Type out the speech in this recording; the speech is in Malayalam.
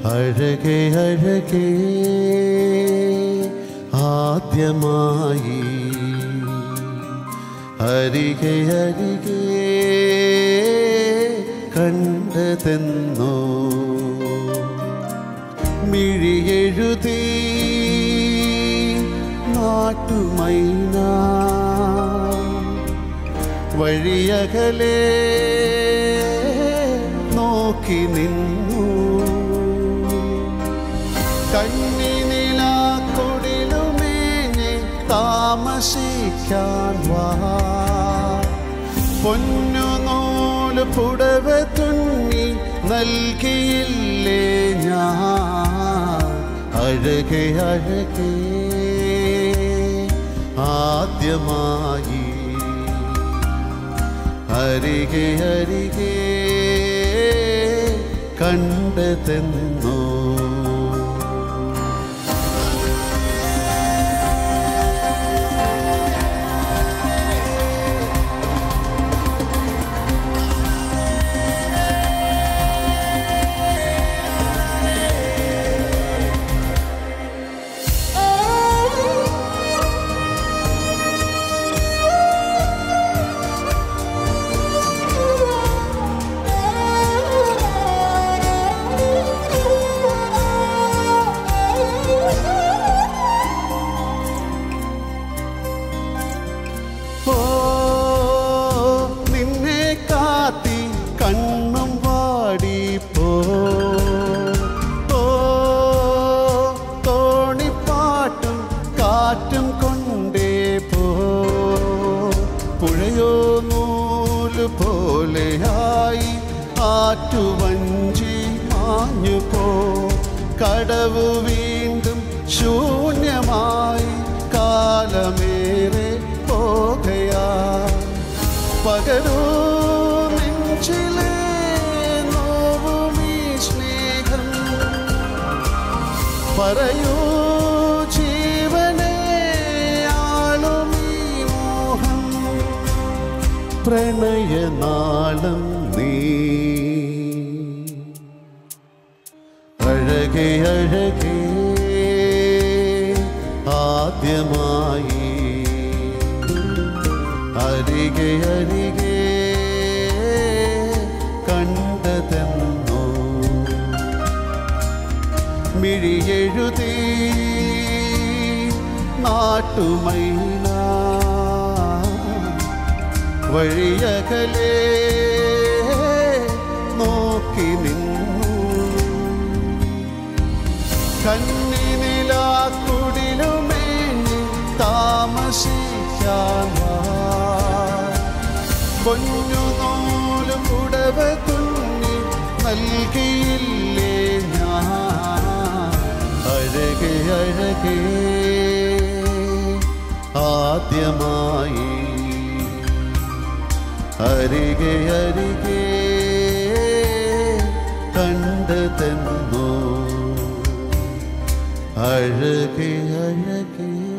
അഴകെ അഴകേ ആദ്യമായി അരികെ അരികെ കണ്ടതെന്നോ മിഴിയെഴുതി നാട്ടുമൈന വഴിയകലെ നോക്കി നിന്നു കണ്ണിനിലാക്കൊടിലുമേഞ്ഞ് താമസിക്കാൻ വാ പൊന്നു നൂല് പുടവ തുന്നി നൽകിയില്ലേ ഞാൻ അഴകെ അഴകേ ആദ്യമായി അരികെ അരികെ കണ്ടതെന്നോ ഓ നിന്നെ കാത്തി കണ്ണും വാടി പോ ഓ തോണിപ്പാട്ടും കാറ്റും കൊണ്ടേ പോ പുഴയോ നൂല് പോലെയായി ആറ്റുവഞ്ചി മാഞ്ഞു പോ കടവ് വീണ്ടും ശൂന്യമായി കാലമേറെ പോകയാ പകരൂ നെഞ്ചിലെ നോവുമീ സ്നേഹം പറയൂ ജീവനെ ആളുമീ മോഹം പ്രണയനാളം നീ അഴകെ അഴകേ ആദ്യമായി അരികെ അരികെ കണ്ടതെന്നോ മിഴിയെഴുതി നാട്ടുമൈന വഴിയകലെ നോക്കി നിന്നു കണ്ണിനിലാക്കുടിലുമേഞ്ഞ് താമസിക്കാൻ വാ. പൊന്നു നൂലും ഉടവ തുന്നി നൽകിയില്ലേ ഞാൻ അഴകെ അഴകേ ആദ്യമായി അരികെ അരികെ കണ്ടതെന്നോ അഴകെ അഴകേ